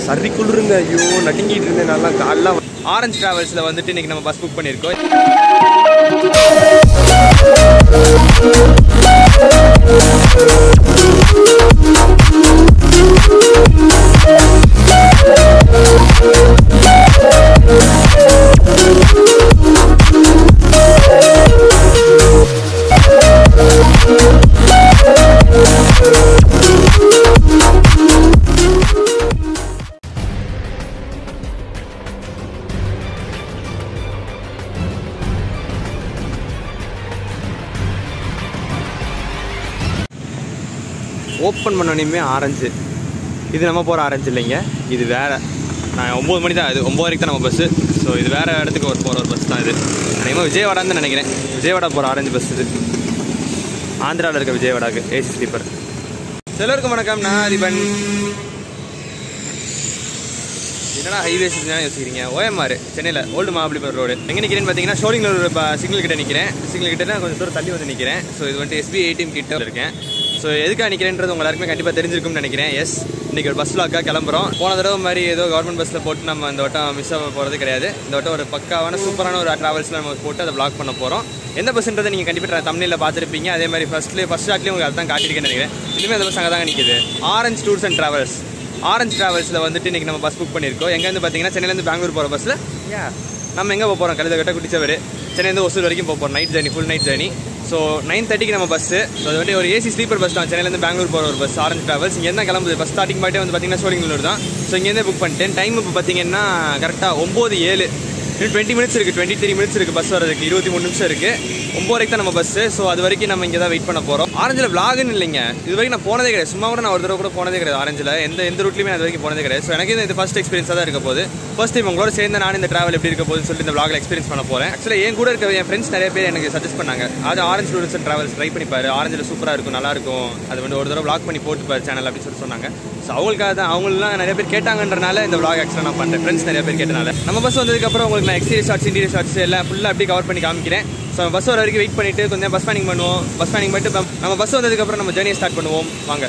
சரி குளிருங்க ஐயோ நடுங்கிட்டு இருந்தேன் நல்லா காலைல ஆரஞ்சு டிராவல்ஸில் வந்துட்டு இன்னைக்கு நம்ம பஸ் புக் பண்ணியிருக்கோம் ஓப்பன் பண்ணோனையுமே ஆரஞ்சு இது நம்ம போகிற ஆரஞ்சு இல்லைங்க இது வேற நான் ஒம்பது மணி தான் இது ஒம்பது வரைக்கும் தான் நம்ம பஸ்ஸு ஸோ இது வேற இடத்துக்கு ஒரு போகிற ஒரு பஸ் தான் இது அநேகமாக விஜயவாடான்னு தான் நினைக்கிறேன் விஜயவாடா போகிற ஆரஞ்சு பஸ் இது ஆந்திராவில் இருக்க விஜயவாடாக்கு ஏசி ஸ்லீப்பர் எல்லோருக்கும் வணக்கம் நான் அதிபன் என்னடா ஹைவேஸ் யோசிக்கிறீங்க ஓஎம்ஆர் சென்னையில் ஓல்டு மகாபலிபுரம் ரோடு எங்கே நிற்கிறேன்னு பார்த்தீங்கன்னா ஷோலிங்கில் ஒரு சிக்னல் கிட்ட நிற்கிறேன் சிக்னல் கிட்ட தான் கொஞ்சம் தூரம் தள்ளி வந்து நிற்கிறேன் ஸோ இது வந்துட்டு எஸ்பி ஏடிஎம் கிட்ட இருக்கேன் ஸோ எதுக்காக நிற்கிறேன்றது உங்க எல்லாருக்குமே கண்டிப்பாக தெரிஞ்சிருக்கும்னு நினைக்கிறேன் எஸ் இன்னைக்கு ஒரு பஸ் லாக்காக கிளம்புறோம் போன தடவை மாதிரி ஏதோ கவர்மெண்ட் பஸ்ஸில் போட்டு நம்ம இந்த வட்டம் மிஸ் ஆக போகிறது கிடையாது இந்த வட்டம் ஒரு பக்காவான சூப்பரான ஒரு ட்ராவல்ஸில் நம்ம போட்டு அதை பிளாக் பண்ண போகிறோம் எந்த பஸ்ன்றதை நீங்கள் கண்டிப்பாக தமிழில் பார்த்துருப்பீங்க அதே மாதிரி ஃபர்ஸ்ட்லேயே ஃபர்ஸ்ட் ஷாட்லேயும் உங்களுக்கு அதான் காட்டியிருக்கேன்னு நினைக்கிறேன் இனிமேல் அந்த பஸ் அங்கே தான் நிற்குது orange tours and travels orange டிராவல்ஸில் வந்துட்டு இன்றைக்கி நம்ம பஸ் புக் பண்ணியிருக்கோம் எங்கேருந்து பார்த்தீங்கன்னா சென்னையிலேருந்து பெங்களூர் போகிற பஸ்ஸில் யா நம்ம எங்கே போக போகிறோம் கழுத கட்ட குடிச்சவர் சென்னையிலேருந்து ஒசூர் வரைக்கும் போக போகிறோம் night journey full night journey so nine தேர்ட்டிக்கு நம்ம பஸ்ஸு ஸோ அது வந்து ஒரு ஏசி ஸ்லீப்பர் பஸ் தான் சென்னையிலேருந்து பெங்களூர் போகிற ஒரு பஸ் ஆரஞ்ச் டிராவல்ஸ் இங்கே என்ன கிளம்புது பஸ் ஸ்டார்டிங் பாட்டே வந்து பார்த்தீங்கன்னா சோழிங்களூர் தான் ஸோ இங்கேருந்தே புக் பண்ணிட்டேன் டைம் இப்போ பார்த்தீங்கன்னா கரெக்டாக ஒம்பது ஏழு இன்னும் டுவெண்ட்டி மினிட்ஸ் இருக்குது டுவெண்ட்டி த்ரீ மினிட்ஸ் இருக்குது பஸ் வரதுக்கு இருபத்தி மூணு நிமிஷம் இருக்குது ஒம்பது வரைக்கும் தான் நம்ம பஸ்ஸு ஸோ அது வரைக்கும் நம்ம இங்கே தான் வெயிட் பண்ண போகிறோம் ஆரஞ்சில் விளாகுன்னு இல்லைங்க இது வரைக்கும் நான் போனதே கிடையாது சும்மா கூட நான் ஒரு தடவை கூட போனதே கிடையாது ஆரஞ்சில் எந்த எந்த ரூட்லையுமே நான் இது வரைக்கும் போனதே கிடையாது ஸோ எனக்கு இது ஃபஸ்ட் எக்ஸ்பீரியன்ஸாக தான் இருக்க போது ஃபர்ஸ்ட் டைம் உங்களோட சேர்ந்து நான் இந்த ட்ராவல் எப்படி இருக்க போகுதுன்னு சொல்லிட்டு இந்த vlogல எக்ஸ்பீரியன்ஸ் பண்ண போகிறேன் ஆக்சுவலாக என் கூட இருக்க என் ஃப்ரெண்ட்ஸ் நிறைய பேர் எனக்கு சஜஸ்ட் பண்ணாங்க அது orange tourist and travels try பண்ணி பாரு ஆரஞ்சில் சூப்பராக இருக்கும் நல்லா இருக்கும் அது வந்து ஒரு தடவை vlog பண்ணி போட்டு பாரு சேனல் அப்படின்னு சொல்லி சொன்னாங்க ஸோ அவங்களுக்காக தான் அவங்களாம் நிறைய பேர் கேட்டாங்கன்றனால இந்த vlog ஆக்சுவலாக நான் பண்ணுறேன் ஃப்ரெண்ட்ஸ் நிறைய பேர் கேட்டனால நம்ம பஸ் வந்ததுக்கப்புறம் உங்களுக்கு நான் எக்ஸ்டீரியர் ஷார்ட்ஸ் இன்டீரியர் ஷார்ட்ஸ் எல்லாம் ஃபுல்லாக அப்படியே கவர் பண்ணி காமிக்கிறேன் ஸோ பஸ் வர வரைக்கும் வெயிட் பண்ணிட்டு கொஞ்சம் பஸ் பேனிங் பண்ணுவோம் பஸ் பேனிங் பண்ணிட்டு நம்ம- நம்ம பஸ் வந்ததுக்கப்புறம் நம்ம ஜேர்னியை ஸ்டார்ட் பண்ணுவோம் வாங்க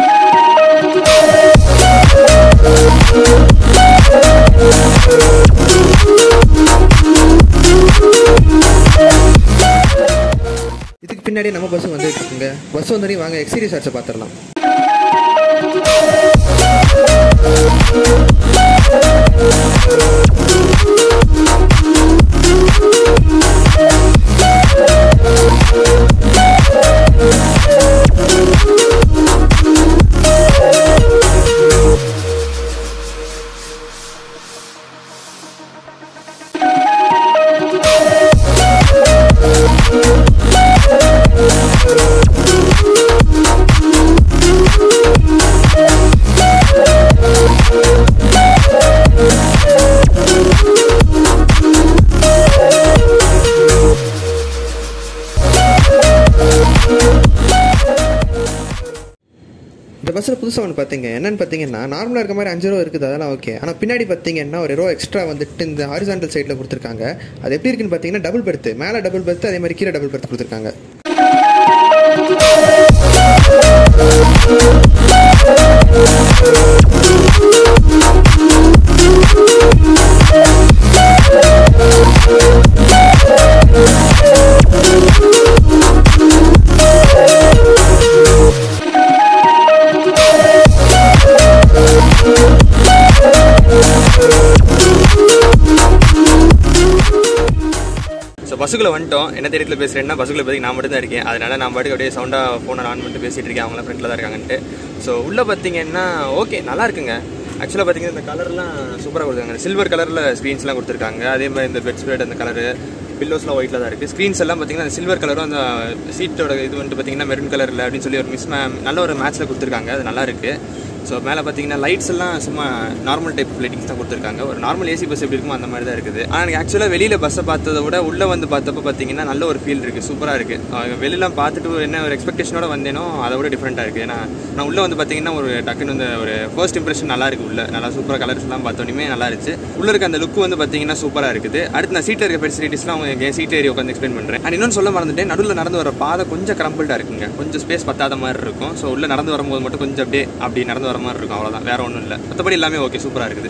இதுக்கு பின்னாடி நம்ம பஸ் வந்துட்டு இருக்குங்க பஸ் வந்தோடனே வாங்க எக்ஸ்பீரியன்ஸ் ஆட்ஸை பார்த்துடலாம் இந்த பஸ்ஸில் புதுசாக ஒன்று பார்த்தீங்க என்னன்னு பார்த்தீங்கன்னா நார்மலாக இருக்க மாதிரி அஞ்சு ரூபா இருக்குது அதெல்லாம் ஓகே ஆனால் பின்னாடி பார்த்தீங்கன்னா ஒரு ரோ எக்ஸ்ட்ரா வந்துட்டு இந்த ஹாரிசான்டல் சைடில் கொடுத்துருக்காங்க அது எப்படி இருக்குன்னு பார்த்தீங்கன்னா டபுள் பெர்த்து மேலே டபுள் பெர்த்து அதே மாதிரி கீழே டபுள் பெர்த்து கொடுத்துருக்காங்க ஸோ பஸ்ஸுக்குள்ளே வந்துட்டோம் என்ன தெரியல பேசுகிறேன்னா பஸ்ஸுக்குள்ள பேசி நான் மட்டும் தான் இருக்கேன் அதனால நான் பாட்டுக்கு அப்படியே சவுண்டாக ஃபோனை ஆன் பண்ணிட்டு பேசிட்டு இருக்கேன் அவங்களாம் ஃப்ரெண்டில் தான் இருக்காங்கன்ட்டு ஸோ உள்ளே பார்த்தீங்கன்னா ஓகே நல்லா இருக்குங்க ஆக்சுவலாக பார்த்தீங்கன்னா இந்த கலர்லாம் சூப்பராக கொடுத்தாங்க சில்வர் கலரில் ஸ்க்ரீன்ஸ்லாம் கொடுத்துருக்காங்க அதே மாதிரி இந்த பெட் ஸ்ப்ரெட் அந்த கலரு பில்லோஸ்லாம் ஒயிட்டில் தான் இருக்குது ஸ்க்ரீன்ஸ் எல்லாம் பார்த்தீங்கன்னா அந்த சில்வர் கலரும் அந்த சீட்டோட இது வந்துட்டு பார்த்தீங்கன்னா மெரூன் கலரில் அப்படின்னு சொல்லி ஒரு மிஸ் நல்ல ஒரு மேட்ச்சில் கொடுத்துருக்காங்க அது நல்லா இருக்குது ஸோ மேலே பார்த்தீங்கன்னா லைட்ஸ் எல்லாம் சும்மா நார்மல் டைப் லைட்டிங்ஸ் தான் கொடுத்துருக்காங்க ஒரு நார்மல் ஏசி பஸ் எப்படி இருக்குமோ அந்த மாதிரி தான் இருக்குது ஆனால் எனக்கு ஆக்சுவலாக வெளியில் பஸ்ஸை பார்த்ததை விட உள்ளே வந்து பார்த்தப்ப பார்த்தீங்கன்னா நல்ல ஒரு ஃபீல் இருக்குது சூப்பராக இருக்குது வெளியெல்லாம் பார்த்துட்டு என்ன ஒரு எக்ஸ்பெக்டேஷனோட வந்தேனோ அதை விட டிஃப்ரெண்ட்டாக இருக்குது ஏன்னா நான் உள்ளே வந்து பார்த்தீங்கன்னா ஒரு டக்குன்னு வந்து ஒரு ஃபர்ஸ்ட் இம்ப்ரெஷன் நல்லா இருக்குது உள்ள நல்லா சூப்பராக கலர்ஸ்லாம் பார்த்தோன்னே நல்லா இருந்துச்சு உள்ள இருக்க அந்த லுக் வந்து பார்த்தீங்கன்னா சூப்பராக இருக்குது அடுத்து நான் சீட்டில் இருக்க ஃபெசிலிட்டிஸ்லாம் அவங்க என் சீட் ஏறி உட்காந்து எக்ஸ்பிளைன் பண்ணுறேன் அண்ட் இன்னொன்று சொல்ல மறந்துட்டேன் நடுவில் நடந்து வர பாதை கொஞ்சம் கிரம்பிள்டாக இருக்குங்க கொஞ்சம் ஸ்பேஸ் பத்தாத மாதிரி இருக்கும் ஸோ உள்ள நடந்து வரும்போது மட்டும் கொஞ்சம் அப்படியே அப்படி நடந்து வர மாதிரி இருக்கும் அவ்வளோதான் வேற ஒன்றும் இல்லை மற்றபடி எல்லாமே ஓகே சூப்பராக இருக்குது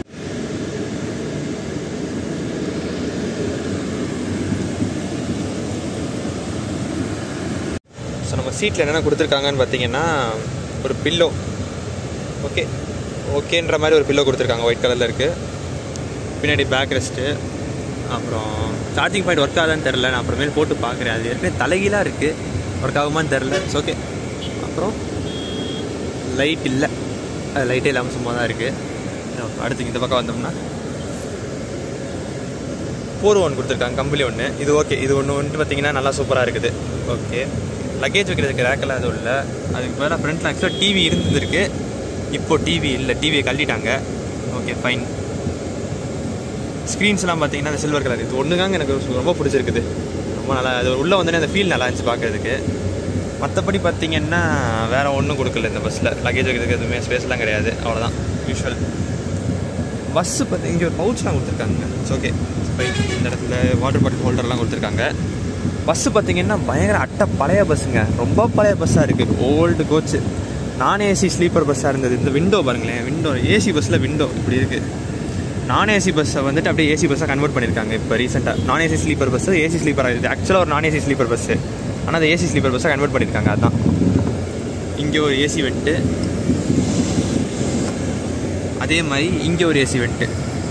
ஸோ நம்ம சீட்டில் என்னென்ன கொடுத்துருக்காங்கன்னு பார்த்தீங்கன்னா ஒரு பில்லோ ஓகே ஓகேன்ற மாதிரி ஒரு பில்லோ கொடுத்துருக்காங்க ஒயிட் கலரில் இருக்குது பின்னாடி பேக் ரெஸ்ட்டு அப்புறம் சார்ஜிங் பாயிண்ட் ஒர்க் ஆகுதான்னு தெரில நான் அப்புறமேல் போட்டு பார்க்குறேன் அது ஏற்கனவே தலைகீழாக இருக்குது ஒர்க் ஆகுமான்னு தெரில இட்ஸ் ஓகே அப்புறம் லைட் இல்லை அது லைட்டே இல்லாமல் சும்மா தான் இருக்குது அடுத்து இந்த பக்கம் வந்தோம்னா ஃபோர் ஒன் கொடுத்துருக்காங்க கம்பெனி ஒன்று இது ஓகே இது ஒன்று வந்துட்டு பார்த்தீங்கன்னா நல்லா சூப்பராக இருக்குது ஓகே லக்கேஜ் வைக்கிறதுக்கு ரேக்கெல்லாம் எதுவும் இல்லை அதுக்கு பதிலாக ஃப்ரண்ட்டில் ஆக்சுவலாக டிவி இருந்திருக்கு இப்போ டிவி இல்லை டிவியை கழட்டிட்டாங்க ஓகே ஃபைன் ஸ்க்ரீன்ஸ்லாம் பார்த்தீங்கன்னா அந்த சில்வர் கலர் இது ஒன்று தாங்க எனக்கு ரொம்ப பிடிச்சிருக்குது ரொம்ப நல்லா அது உள்ளே வந்தோடனே அந்த ஃபீல் நல்லா இருந்துச்சு பார்க்கறதுக்கு மற்றபடி பார்த்தீங்கன்னா வேறு ஒன்றும் கொடுக்கல இந்த பஸ்ஸில் லக்கேஜ் வைக்கிறதுக்கு எதுவுமே ஸ்பேஸ்லாம் கிடையாது அவ்வளோதான் யூஷுவல் பஸ்ஸு பார்த்தி இங்கே ஒரு பவுச்லாம் கொடுத்துருக்காங்க இட்ஸ் ஓகே இந்த இடத்துல வாட்டர் பாட்டில் ஹோல்டர்லாம் கொடுத்துருக்காங்க பஸ்ஸு பார்த்தீங்கன்னா பயங்கர அட்டை பழைய பஸ்ஸுங்க ரொம்ப பழைய பஸ்ஸாக இருக்குது old coach non AC sleeper பஸ்ஸாக இருந்தது இந்த விண்டோ பாருங்களேன் விண்டோ ஏசி பஸ்ஸில் விண்டோ இப்படி இருக்குது நான் ஏசி பஸ்ஸை வந்துட்டு அப்படியே ஏசி பஸ்ஸாக கன்வெர்ட் பண்ணியிருக்காங்க இப்போ ரீசெண்டாக non AC sleeper bus AC sleeper ஆகுது ஆக்சுவலாக ஒரு நான் ஏசி ஸ்லீப்பர் பஸ்ஸு ஆனால் அதை ஏசி ஸ்லீப்பர் பஸ்ஸாக கன்வெர்ட் பண்ணியிருக்காங்க அதான் இங்கே ஒரு ஏசி வெட்டு அதே மாதிரி இங்கே ஒரு ஏசி வெட்டு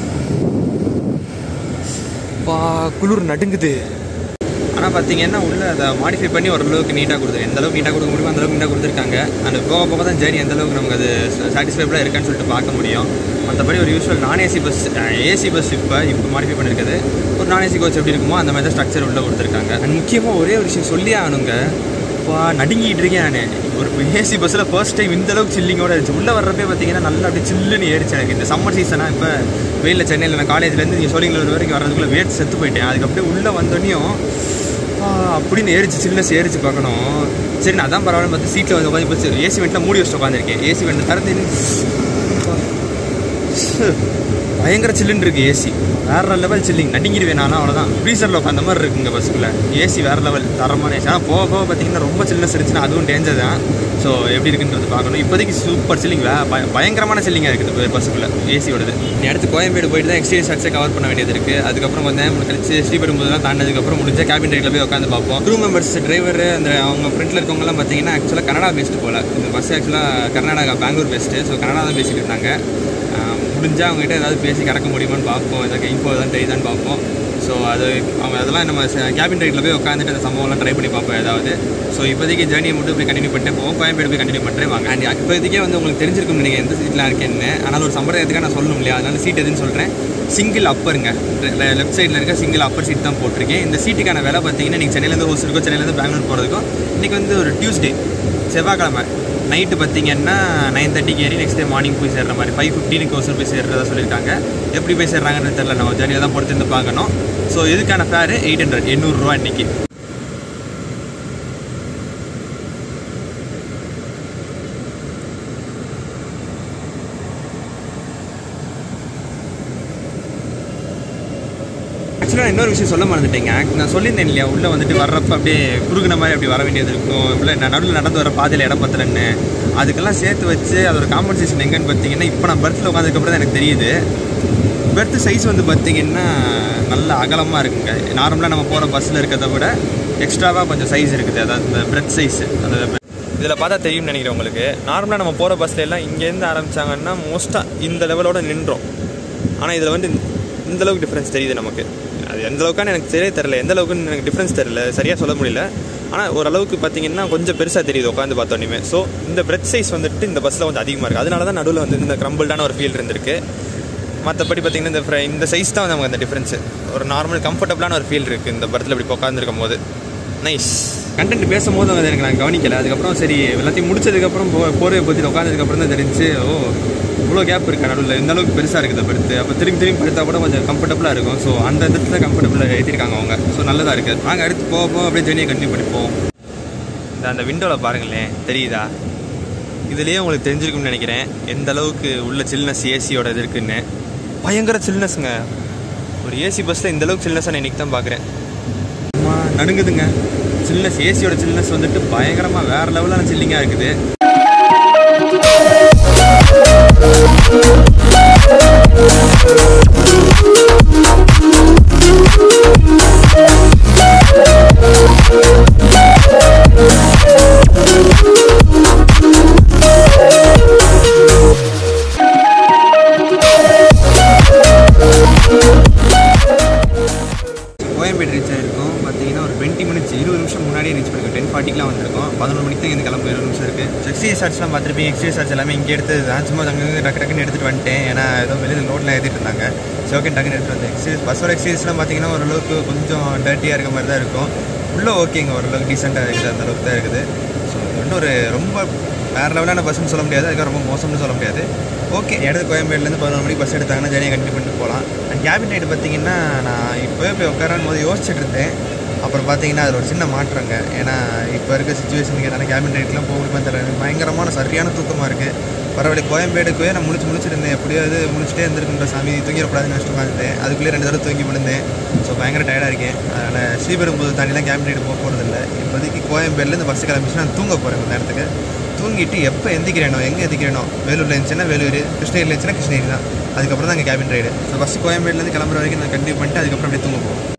பா குளிர் நடுங்குது ஆனால் பார்த்தீங்கன்னா உள்ள அதை மாடிஃபை பண்ணி ஓரளவுக்கு நீட்டாக கொடுத்துரு எந்த அளவுக்கு நீட்டாக கொடுக்க முடியுமோ அந்த அளவுக்கு நீட்டாக கொடுத்துருக்காங்க அந்த போக போக தான் ஜேர்னி எந்த அளவுக்கு நமக்கு அது சாட்டிஸ்ஃபைபிளாக இருக்கான்னு சொல்லிட்டு பார்க்க முடியும் மற்றபடி ஒரு யூஸ்வல் நான் ஏசி பஸ் ஏசி பஸ் இப்போ இப்போ மாடிஃபை பண்ணியிருக்குது ஒரு நான் ஏசி கோச் எப்படி இருக்குமோ அந்த மாதிரி தான் ஸ்ட்ரக்சர் உள்ளே கொடுத்துருக்காங்க அண்ட் முக்கியமாக ஒரே ஒரு விஷயம் சொல்லி ஆகணுங்க வா நடுங்கிட்டு இருக்கேன் நான் ஒரு ஏசி பஸ்ஸில் ஃபர்ஸ்ட் டைம் இந்த அளவுக்கு சில்லிங்கோட இருந்துச்சு உள்ளே வர்றப்பே பார்த்தீங்கன்னா நல்லா அப்படியே சில்லுன்னு ஏறிச்சு எனக்கு இந்த சம்மர் சீசனாக இப்போ வெயிலில் சென்னையில் நான் காலேஜ்லேருந்து நீங்கள் சோழிங்களூர் வரைக்கும் வர்றதுக்குள்ளே வேர்த்து செத்து போயிட்டேன் அதுக்கு அப்படியே உள்ளே வந்தோடனையும் அப்படின்னு ஏறிச்சு சில்னஸ் ஏறிச்சு பார்க்கணும் சரி நான் அதான் பரவாயில்ல பார்த்து சீட்டில் வந்து உட்காந்து இப்போ ஏசி வெண்ட்டில் மூடி வச்சுட்டு உட்காந்துருக்கேன் ஏசி வெண்ட் திறந்து பயங்கர சில்லுன்னு இருக்கு ஏசி வேற லெவல் சில்லிங் நடுங்கிடுவேன் நானும் அவ்வளோதான் ஃப்ரீசரில் உட்காந்த மாதிரி இருக்குங்க பஸ்ஸுக்குள்ள ஏசி வேற லெவல் தரமான ஏசி ஆனால் போக போக பார்த்தீங்கன்னா ரொம்ப சில்னஸ் இருந்துச்சுன்னா அதுவும் டேஞ்சர் தான் ஸோ எப்படி இருக்குன்றது பார்க்கணும் இப்போதைக்கு சூப்பர் சில்லிங் வே பய பயங்கரமான சில்லிங்காக இருக்குது பஸ்ஸுக்குள்ள ஏசியோடது நீ அடுத்து கோயம்பேடு போயிட்டு தான் எக்ஸ்டீரியர் சர்ச்சை கவர் பண்ண வேண்டியது இருக்குது அதுக்கப்புறம் கொஞ்சம் நேரம் கழிச்சு ஸ்ரீபெரும்புதெல்லாம் தாண்டதுக்கப்புறம் முடிஞ்ச கேபின் ரைட்டில் போய் உட்காந்து பார்ப்போம் க்ரூ மெம்பர்ஸ் டிரைவர் அந்த அவங்க ஃப்ரெண்டில் இருக்கவங்கலாம் பார்த்தீங்கன்னா ஆக்சுவலாக கனடா பேஸ்ட்டு போல இந்த பஸ் ஆக்சுவலாக கர்நாடகா பெங்களூர் பேஸ்ட்டு ஸோ கனடா தான் பேசிட்டு இருந்தாங்க முடிஞ்சால் அவங்ககிட்ட ஏதாவது பேசி கடக்க முடியுமான்னு பார்ப்போம் ஏதாவது இன்ஃபோ ஏதாவது தெரியுதான்னு பார்ப்போம் ஸோ அது அவங்க அதெல்லாம் நம்ம கேபின் ரைட்டில் போய் உட்காந்துட்டு அந்த சம்பவம்லாம் ட்ரை பண்ணி பார்ப்போம் ஏதாவது ஸோ இப்போதைக்கு ஜேர்னியை மட்டும் இப்படி கண்டினியூ பண்ணிட்டு போவோம் கோயம்பேடு போய் கண்டினியூ பண்ணுறேன் வாங்க அண்ட் இப்போதைக்கே வந்து உங்களுக்கு தெரிஞ்சிருக்கும் நீங்கள் எந்த சீட்டில் இருக்கேன்னு ஆனால் ஒரு சம்பிரதாயத்துக்காக நான் சொல்லணும் இல்லையா அதனால சீட் எதுன்னு சொல்கிறேன் சிங்கிள் அப்பருங்க லெஃப்ட் சைடில் இருக்க சிங்கிள் அப்பர் சீட் தான் போட்டிருக்கேன் இந்த சீட்டுக்கான விலை பார்த்தீங்கன்னா நீங்கள் சென்னையிலேருந்து ஹோஸ்டருக்கோ சென்னையிலேருந்து பெங்களூர் போகிறதுக்கோ இன்றைக்கி வந்து ஒரு டியூஸ்டே செவ்வாய்க்கிழமை நைட்டு பார்த்தீங்கன்னா நைன் தேர்ட்டிக்கு ஏறி நெக்ஸ்ட் டே மார்னிங் போய் சேர்ற மாதிரி ஃபைவ் ஃபிஃப்டீனுக்கு ஹோஸ்டல் போய் சேர்றதா சொல்லியிருக்காங்க எப்படி போய் சேர்றாங்கன்னு தெரியல நம்ம ஜர்னியை தான் பொறுத்து இருந்து பார்க்கணும் ஸோ இதுக்கான ஃபேரு எயிட் ஹண்ட்ரட் எண்ணூறுரூவா இன்றைக்கி ஆக்சுவலாக இன்னொரு விஷயம் சொல்ல மறந்துட்டேங்க நான் சொல்லியிருந்தேன் இல்லையா உள்ளே வந்துட்டு வர்றப்ப அப்படியே குறுகுன மாதிரி அப்படி வர வேண்டியது இருக்கும் இல்லை நான் நடுவில் நடந்து வர பாதையில் இடம் பத்தலன்னு அதுக்கெல்லாம் சேர்த்து வச்சு அதோட காம்பன்சேஷன் எங்கன்னு பார்த்தீங்கன்னா இப்போ நான் பர்த்தில் உட்காந்துக்கப்புறம் தான் எனக்கு தெரியுது பெர்த் சைஸ் வந்து பார்த்தீங்கன்னா நல்ல அகலமாக இருக்குங்க நார்மலாக நம்ம போகிற பஸ்ஸில் இருக்கிறத விட எக்ஸ்ட்ராவாக கொஞ்சம் சைஸ் இருக்குது அதாவது இந்த பிரெட் சைஸ் அந்த இதில் பார்த்தா தெரியும்னு நினைக்கிறேன் உங்களுக்கு நார்மலாக நம்ம போகிற பஸ்ல எல்லாம் இங்கேருந்து ஆரம்பிச்சாங்கன்னா மோஸ்ட்டாக இந்த லெவலோட நின்றோம் ஆனால் இதில் வந்து இந்த அளவுக்கு டிஃப்ரென்ஸ் தெரியுது நமக்கு அது எந்த அளவுக்கான எனக்கு சரியே தெரில எந்த அளவுக்குன்னு எனக்கு டிஃப்ரென்ஸ் தெரில சரியாக சொல்ல முடியல ஆனால் ஓரளவுக்கு பார்த்தீங்கன்னா கொஞ்சம் பெருசாக தெரியுது உட்காந்து பார்த்தோன்னே ஸோ இந்த பிரெட் சைஸ் வந்துட்டு இந்த பஸ்ஸில் கொஞ்சம் அதிகமாக இருக்குது அதனால தான் நடுவில் வந்து இந்த க்ரம்பிள்டான ஒரு ஃபீல் இருந்திருக்கு மற்றபடி பார்த்தீங்கன்னா இந்த fr- இந்த சைஸ் தான் வந்து நமக்கு அந்த டிஃப்ரென்ஸு ஒரு நார்மல் கம்ஃபர்டபுளான ஒரு ஃபீல் இருக்குது இந்த படத்தில் இப்படி உட்காந்துருக்கும் போது நைஸ் கண்டென்ட் பேசும்போது அது எனக்கு நான் கவனிக்கல அதுக்கப்புறம் சரி எல்லாத்தையும் முடிச்சதுக்கப்புறம் போ போர்வை பற்றி உட்காந்ததுக்கப்புறம் தான் தெரிஞ்சு ஓ இவ்வளோ கேப் இருக்கு நடுவில் இந்த அளவுக்கு பெருசாக இருக்குது படுத்து அப்போ திரும்பி திரும்பி படுத்தா கூட கொஞ்சம் கம்ஃபர்டபுளாக இருக்கும் ஸோ அந்த இடத்துல கம்ஃபர்டபுளாக ஏற்றிருக்காங்க அவங்க ஸோ நல்லதாக இருக்குது நாங்கள் அடுத்து போக போக அப்படியே ஜெர்னியை கண்டினியூ பண்ணி போவோம் இந்த அந்த விண்டோவில் பாருங்களேன் தெரியுதா இதுலேயே உங்களுக்கு தெரிஞ்சிருக்கும்னு நினைக்கிறேன் எந்த அளவுக்கு உள்ள சில்னஸ் ஏசியோட இது இருக்குன்னு பயங்கர சில்னஸ்ங்க ஒரு ஏசி பஸ்ஸில் இந்த அளவுக்கு சில்னஸ் நான் இன்னைக்கு தான் பார்க்குறேன் அம்மா நடுங்குதுங்க சில்னஸ் ஏசியோட சில்னஸ் வந்துட்டு பயங்கரமாக வேறு லெவலான சில்லிங்காக இருக்குது எக்ஸ்டீரியர் சார்ஜ்லாம் பார்த்துருப்பீங்க எக்ஸ்டீரியர் சார்ஜ் எல்லாமே இங்கே எடுத்தது தான் சும்மா அங்கே டக்கு டக்குன்னு எடுத்துகிட்டு வந்துட்டேன் ஏன்னா ஏதோ வெளியில் லோட்டில் ஏற்றிட்டு இருந்தாங்க ஸோ ஓகே டக்குன்னு எடுத்துகிட்டு வந்தேன் எக்ஸ்டீரியர் பஸ்ஸோட எக்ஸ்டீரியர்ஸ்லாம் பார்த்தீங்கன்னா ஓரளவுக்கு கொஞ்சம் டர்ட்டியாக இருக்க மாதிரி தான் இருக்கும் உள்ளே ஓகேங்க ஓரளவுக்கு டீசெண்டாக இருக்குது அந்த அளவுக்கு தான் இருக்குது ஸோ இது வந்து ஒரு ரொம்ப வேறு லெவலான பஸ்ஸுன்னு சொல்ல முடியாது அதுக்கு ரொம்ப மோசம்னு சொல்ல முடியாது ஓகே இடத்து கோயம்பேடுலேருந்து பதினொரு மணிக்கு பஸ் எடுத்தாங்கன்னா ஜர்னியை கண்டினியூ பண்ணிட்டு போகலாம் அண்ட் கேபின் ரைடு பார்த்தீங்கன்னா நான் இப்போவே போய் உட்காரான் போது யோசிச்சுட்டு இருந்தேன் அப்புறம் பார்த்தீங்கன்னா அதில் ஒரு சின்ன மாற்றங்க ஏன்னா இப்போ இருக்க சுச்சுவேஷனுக்கு என்னால் கேபின் ரைட்லாம் போக முடியுமா தெரியல எனக்கு பயங்கரமான சரியான தூக்கமாக இருக்குது பரவாயில்ல கோயம்பேடுக்கே நான் முடிச்சு முடிச்சிருந்தேன் எப்படியாவது முடிச்சுட்டே இருந்திருக்குன்ற சாமி தூங்கிடக்கூடாதுன்னு நினச்சிட்டு உட்காந்துட்டேன் அதுக்குள்ளே ரெண்டு தடவை தூங்கி விழுந்தேன் ஸோ பயங்கர டயர்டாக இருக்கேன் அதனால் ஸ்ரீபெரும்புதூர் தாண்டிலாம் கேபின் ரைடு போக போகிறதில்ல இப்போதைக்கு கோயம்பேடுலேருந்து பஸ் கிளம்பிச்சு நான் தூங்க போகிறேன் இந்த நேரத்துக்கு தூங்கிட்டு எப்போ எந்திக்கிறேனோ எங்கே எந்திக்கிறேனோ வேலூரில் இருந்துச்சுன்னா வேலூர் கிருஷ்ணகிரியில் இருந்துச்சுன்னா கிருஷ்ணகிரி தான் அதுக்கப்புறம் தான் அங்கே கேபின் ரைடு ஸோ பஸ் கோயம்பேடுலேருந்து கிளம்புற வரைக்கும் நான் கண்டினியூ பண்ணிட்டு அதுக்கப்புறம் அப்படியே தூங்க போவோம்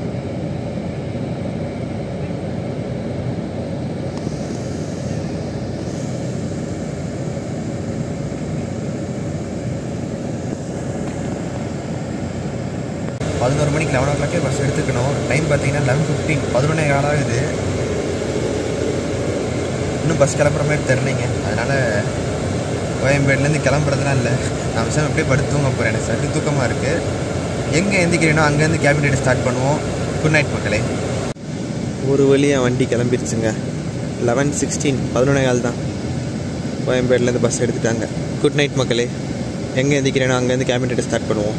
பதினோரு மணிக்கு லெவன் ஓ கிளாக்கே பஸ் எடுத்துக்கணும் டைம் பார்த்தீங்கன்னா லெவன் ஃபிஃப்டீன் பதினொன்னே கால் ஆகுது இன்னும் பஸ் கிளம்புற மாதிரி தெரிலைங்க அதனால் கோயம்பேடுலேருந்து கிளம்புறதுலாம் இல்லை நான் விஷயம் அப்படியே படுத்து தூங்க போகிறேன் எனக்கு சரி தூக்கமாக இருக்குது எங்கே எந்திக்கிறேனோ அங்கேருந்து கேபின் ரைடு ஸ்டார்ட் பண்ணுவோம் குட் நைட் மக்களே ஒரு வழியாக வண்டி கிளம்பிருச்சுங்க லெவன் சிக்ஸ்டீன் பதினொன்னே கால் தான் கோயம்பேடுலேருந்து பஸ் எடுத்துட்டாங்க குட் நைட் மக்களே எங்கே எந்திக்கிறேனோ அங்கேருந்து கேபின் ரைடு ஸ்டார்ட் பண்ணுவோம்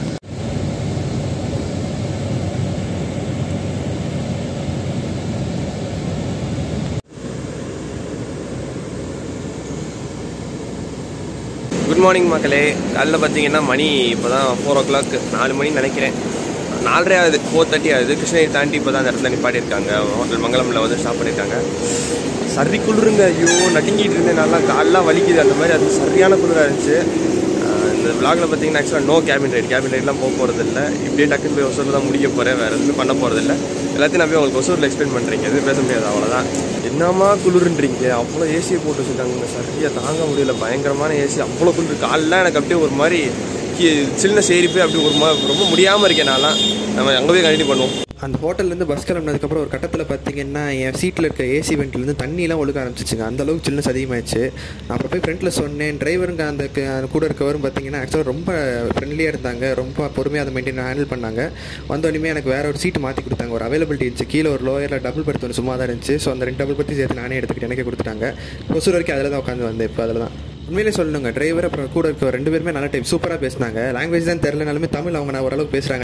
குட் மார்னிங் மக்களே காலைல பார்த்தீங்கன்னா மணி இப்போ தான் ஃபோர் ஓ கிளாக் நாலு மணின்னு நினைக்கிறேன் நாலரை ஆகுது ஃபோர் தேர்ட்டி ஆகுது கிருஷ்ணகிரி தாண்டி இப்போ தான் அந்த இடத்துல நிப்பாட்டியிருக்காங்க ஹோட்டல் மங்கலமில் வந்து ஸ்டாப் பண்ணியிருக்காங்க சரி குளிருங்க ஐயோ நடுங்கிட்டு இருந்தேன் நல்லா கால்லாம் வலிக்குது அந்த மாதிரி அது சரியான குளிராக இருந்துச்சு ஆஹ் இந்த விளாகில் பார்த்தீங்கன்னா ஆக்சுவலாக நோ கேபின் ரைட் கேபின் ரைட்லாம் போக போகிறது இல்லை இப்படியே டக்குன்னு போய் ஒசூரில் தான் முடிக்க போகிறேன் வேறு எதுவுமே பண்ண போகிறது இல்லை எல்லாத்தையும் நான் போய் உங்களுக்கு ஒசூரில் எக்ஸ்பிளைன் பண்ணுறீங்க எதுவும் பேச முடியாது அவ்வளோதான் என்னமா குளிருன்றீங்க அவ்வளோ ஏசியை போட்டு வச்சுருக்காங்க சரியாக தாங்க முடியல பயங்கரமான ஏசி அவ்வளோ குளிர் காலெலாம் எனக்கு அப்படியே ஒரு மாதிரி சின்ன சேரி போய் அப்படி ஒரு மாதிரி ரொம்ப முடியாமல் இருக்கேன் நான்லாம் நம்ம அங்கே போய் கண்டினியூ பண்ணுவோம் அந்த ஹோட்டல்லேருந்து பஸ் கிளம்புனதுக்கப்புறம் ஒரு கட்டத்தில் பார்த்தீங்கன்னா என் சீட்டில் இருக்க ஏசி வெண்ட்லேருந்து தண்ணியெலாம் ஒழுக ஆரம்பிச்சிச்சுங்க அந்த அளவுக்கு சில்னஸ் அதிகமாகிடுச்சு நான் அப்புறம் போய் ஃப்ரண்ட்டில் சொன்னேன் டிரைவருங்க அந்த க- அந்த கூட இருக்கவரும் பார்த்தீங்கன்னா ஆக்சுவலாக ரொம்ப ஃப்ரெண்ட்லியாக இருந்தாங்க ரொம்ப பொறுமையாக அதை மெயின்டைன் ஹேண்டில் பண்ணாங்க வந்தோடனே எனக்கு வேற ஒரு சீட்டு மாற்றி கொடுத்தாங்க ஒரு அவைலபிலிட்டி இருந்துச்சு கீழே ஒரு லோயரில் டபுள் பர்த் ஒன்று சும்மா தான் இருந்துச்சு ஸோ அந்த ரெண்டு டபுள் பர்த்தி சேர்த்து நானே எடுத்துக்கிட்டு எனக்கே கொடுத்துட்டாங்க கொசூர் வரைக்கும் அதில் தான் உட்காந்து வந்தேன் இப்போ அதில் தான் உண்மையிலே சொல்லணுங்க டிரைவர் அப்புறம் கூட இருக்க ரெண்டு பேருமே நல்ல டைப் சூப்பராக பேசினாங்க லாங்குவேஜ் தான் தெரிலனாலுமே தமிழ் அவங்க நான் ஓரளவுக்கு பேசுகிறாங்க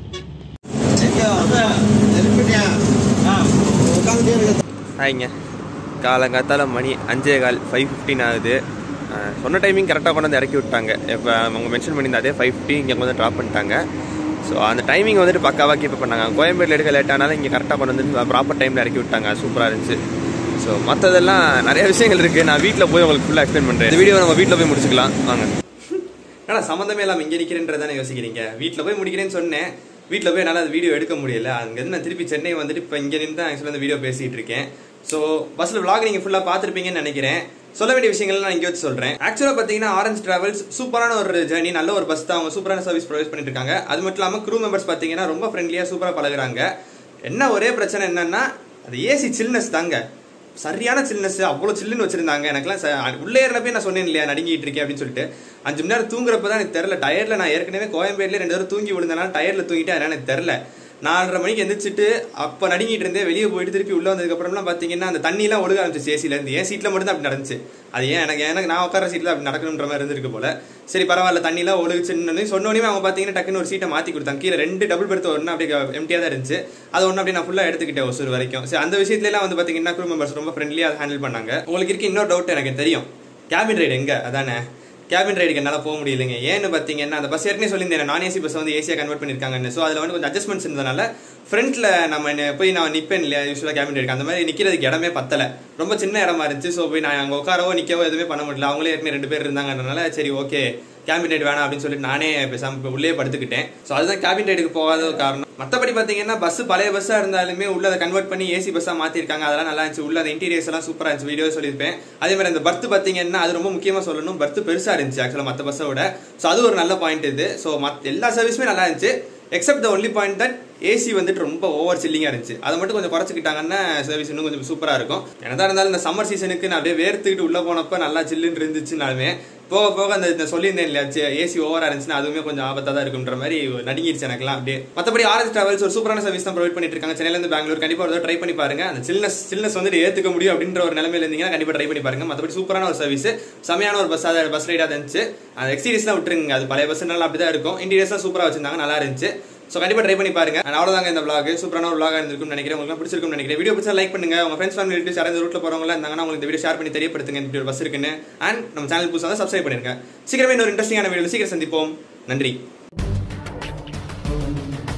ஹாய்ங்க காலங்காத்தால மணி அஞ்சே கால் ஃபைவ் ஃபிஃப்டின் ஆகுது அஹ் சொன்ன டைமிங் கரெக்டாக கொண்டு வந்து இறக்கி விட்டாங்க இப்போ அவங்க மென்ஷன் பண்ணியிருந்த அதே ஃபைவ் ஃபிஃப்டி இங்கே வந்து ட்ராப் பண்ணிட்டாங்க ஸோ அந்த டைமிங் வந்துட்டு பக்காவாக கீப் பண்ணாங்க கோயம்பேட்டில் எடுக்க லேட் ஆனாலும் இங்கே கரெக்டாக கொண்டு வந்து ப்ராப்பர் டைமில் இறக்கி விட்டாங்க சூப்பராக இருந்துச்சு ஸோ மற்றதெல்லாம் நிறைய விஷயங்கள் இருக்குது நான் வீட்டில் போய் உங்களுக்கு ஃபுல்லாக எக்ஸ்பிளைன் பண்ணுறேன் இந்த வீடியோ நம்ம வீட்டில் போய் முடிச்சுக்கலாம் வாங்க ஏன்னா சம்மந்தமே இல்லாமல் இங்கே நிற்கிறேன்றதானே யோசிக்கிறீங்க வீட்டில் போய் முடிக்கிறேன்னு சொன்னேன் வீட்டில் போய் என்னால் அந்த வீடியோ எடுக்க முடியல அங்கேருந்து நான் திருப்பி சென்னை வந்துட்டு இப்போ இங்கே நின்று தான் ஆக்சுவலாக அந்த வீடியோ பேசிகிட்டு இருக்கேன் ஸோ பஸ்ஸில் vlog நீங்கள் ஃபுல்லாக பார்த்துருப்பீங்கன்னு நினைக்கிறேன் சொல்ல வேண்டிய விஷயங்கள் நான் இங்கே வச்சு சொல்கிறேன் ஆக்சுவலாக பார்த்தீங்கன்னா ஆரஞ்ச் டிராவல்ஸ் சூப்பரான ஒரு ஜர்னி நல்ல ஒரு பஸ் தான் அவங்க சூப்பரான சர்வீஸ் ப்ரொவைட் பண்ணிட்டு இருக்காங்க அது மட்டும் இல்லாமல் க்ரூ மெம்பர்ஸ் பார்த்தீங்கன்னா ரொம்ப ஃப்ரெண்ட்லியாக சூப்பராக பழகுறாங்க என்ன ஒரே பிரச்சனை என்னன்னா அது ஏசி சில்னஸ் தாங்க சரியான சில்னஸ் அவ்வளோ சில்லுன்னு வச்சிருந்தாங்க எனக்குலாம் ச- உள்ளே ஏறினப்பே நான் சொன்னேன் இல்லையா நடுங்கிட்டு இருக்கேன் அப்படின்னு சொல்லிட்டு அஞ்சு மணி நேரம் தூங்குறப்ப தான் எனக்கு தெரில டயர்ல நான் ஏற்கனவே கோயம்பேடுல ரெண்டு தடவை தூங்கி விழுந்தனால டயர்ல தூங்கிட்டு அதனால எனக்கு தெரில நாலரை மணிக்கு எந்திரிச்சிட்டு அப்போ நடுங்கிட்டு இருந்தேன் வெளியே போயிட்டு திருப்பி உள்ள வந்ததுக்கப்புறம்லாம் பார்த்தீங்கன்னா அந்த தண்ணிலாம் ஒழுக ஆரம்பிச்சு ஏசில இருந்து என் சீட்டில் மட்டும் தான் அப்படி நடந்துச்சு அது ஏன் எனக்கு எனக்கு நான் உட்கார சீட்டில் அப்படி நடக்கணுன்ற மாதிரி இருந்திருக்கு போல சரி பரவாயில்ல தண்ணிலாம் ஒழுகுச்சுன்னு சொன்னோடனே அவங்க பார்த்தீங்கன்னா டக்குன்னு ஒரு சீட்டை மாற்றி கொடுத்தாங்க கீழே ரெண்டு டபுள் பெர்த் ஒன்று அப்படியே எம்டியாக தான் இருந்துச்சு அது ஒன்று அப்படியே நான் ஃபுல்லாக எடுத்துக்கிட்டேன் ஒசூர் வரைக்கும் சரி அந்த விஷயத்துலலாம் வந்து பார்த்தீங்கன்னா க்ரூ மெம்பர்ஸ் ரொம்ப ஃப்ரெண்ட்லியாக அதை ஹேண்டில் பண்ணாங்க உங்களுக்கு இருக்க இன்னொரு டவுட் எனக்கு தெரியும் கேபின் ரைடு எங்க அதானே கேபின் ரைடுக்கு என்னால் போக முடியலைங்க ஏன்னு பார்த்தீங்கன்னா அந்த பஸ் ஏற்கனவே சொல்லியிருந்தேன் நான் ஏசி பஸ் வந்து ஏசியாக கன்வெர்ட் பண்ணியிருக்காங்கன்னு ஸோ அதில் வந்து கொஞ்சம் அட்ஜஸ்ட்மெண்ட்ஸ் இருந்ததுனால ஃப்ரண்ட்ல நம்ம என்ன போய் நான் நிற்பேன் இல்லையா யூஸ்வலாக கேபின் ரைடுக்கு அந்த மாதிரி நிற்கிறதுக்கு இடமே பத்தலை ரொம்ப சின்ன இடமா இருந்துச்சு ஸோ போய் நான் அங்கே உட்காரவோ நிற்கவோ எதுவுமே பண்ண முடியல அவங்களே ஏற்கனவே ரெண்டு பேர் இருந்தாங்கன்றனால சரி ஓகே கேபின் ரைடு வேணாம் அப்படின்னு சொல்லிட்டு நானே பேசாம இப்ப உள்ளே படுத்துக்கிட்டேன் ஸோ அதுதான் கேபின் ரைடுக்கு போகாத ஒரு காரணம் மற்றபடி பார்த்தீங்கன்னா பஸ் பழைய பஸ்ஸாக இருந்தாலுமே உள்ள அதை கன்வெர்ட் பண்ணி ஏசி பஸ்ஸாக மாற்றிருக்காங்க அதெல்லாம் நல்லா இருந்துச்சு உள்ள அந்த இன்டீரியர்ஸ் எல்லாம் சூப்பராக இருந்துச்சு வீடியோ சொல்லியிருப்பேன் அதே மாதிரி அந்த பர்த் பார்த்தீங்கன்னா அது ரொம்ப முக்கியமாக சொல்லணும் பர்த் பெருசாக இருந்துச்சு ஆக்சுவலாக மற்ற பஸ்ஸை விட ஸோ அது ஒரு நல்ல பாயிண்ட் இது ஸோ மற்ற எல்லா சர்வீஸுமே நல்லா இருந்துச்சு except the only point that AC வந்துட்டு ரொம்ப ஓவர் சில்லிங்காக இருந்துச்சு அதை மட்டும் கொஞ்சம் குறைச்சிக்கிட்டாங்கன்னா சர்வீஸ் இன்னும் கொஞ்சம் சூப்பராக இருக்கும் என்னதான் இருந்தாலும் இந்த சம்மர் சீசனுக்கு நான் அப்படியே வேர்த்துக்கிட்டு உள்ளே போனப்போ நல்லா சில்லுன்னு இருந்துச்சுனாலுமே போக போக அந்த இந்த சொல்லியிருந்தேன் இல்லையா ஏசி ஓவரா இருந்துச்சுன்னா அதுவுமே கொஞ்சம் ஆபத்தாக தான் இருக்குன்ற மாதிரி நடுங்கிருச்சு எனக்குலாம் அப்படியே மற்றபடி ஆரஞ்ச் டிராவல்ஸ் ஒரு சூப்பரான சர்வீஸ் தான் ப்ரொவைட் பண்ணிட்டு இருக்காங்க சென்னையில இருந்து பெங்களூர் கண்டிப்பாக ஒரு ட்ரை பண்ணி பாருங்க அந்த சில்னஸ் சில்னஸ் வந்துட்டு ஏற்றுக்க முடியும் அப்படின்ற ஒரு நிலைமையில இருந்தீங்கன்னா கண்டிப்பாக ட்ரை பண்ணி பாருங்க மற்றபடி சூப்பரான ஒரு சர்வீஸ் செமையான ஒரு பஸ் பஸ் ரைடாக இருந்துச்சு அந்த எக்ஸ்பீரியன்ஸ்லாம் விட்டுருங்க அது பழைய பஸ்னால அப்படி தான் இருக்கும் இன்டீரியர்ஸ்லாம் சூப்பராக வச்சிருந்தாங்க நல்லா இருந்துச்சு ஸோ கண்டிப்பாக ட்ரை பண்ணி பாருங்க And அவ்வளோதாங்க இந்த vlog சூப்பரான ஒரு vlog இருந்திருக்கும்னு நினைக்கிறேன் உங்களுக்கு பிடிச்சிருக்கும்னு நினைக்கிறேன் வீடியோ பிடிச்சா லைக் பண்ணுங்க உங்க ஃப்ரெண்ட்ஸ் ஃபேமிலி ரிலேட்டிவ்ஸ் யாராவது ரூட்ல போறவங்க இருந்தாங்கன்னா உங்களுக்கு இந்த வீடியோ ஷேர் பண்ணி தெரியப்படுத்துங்க இப்படி ஒரு பஸ் இருக்குன்னு அண்ட் நம்ம சேனல் புதுசாக சப்ஸ்கிரைப் பண்ணிருங்க சீக்கிரமே இன்னொரு இன்ட்ரெஸ்டிங்கான வீடியோ சீக்கிரம் சந்திப்போம் நன்றி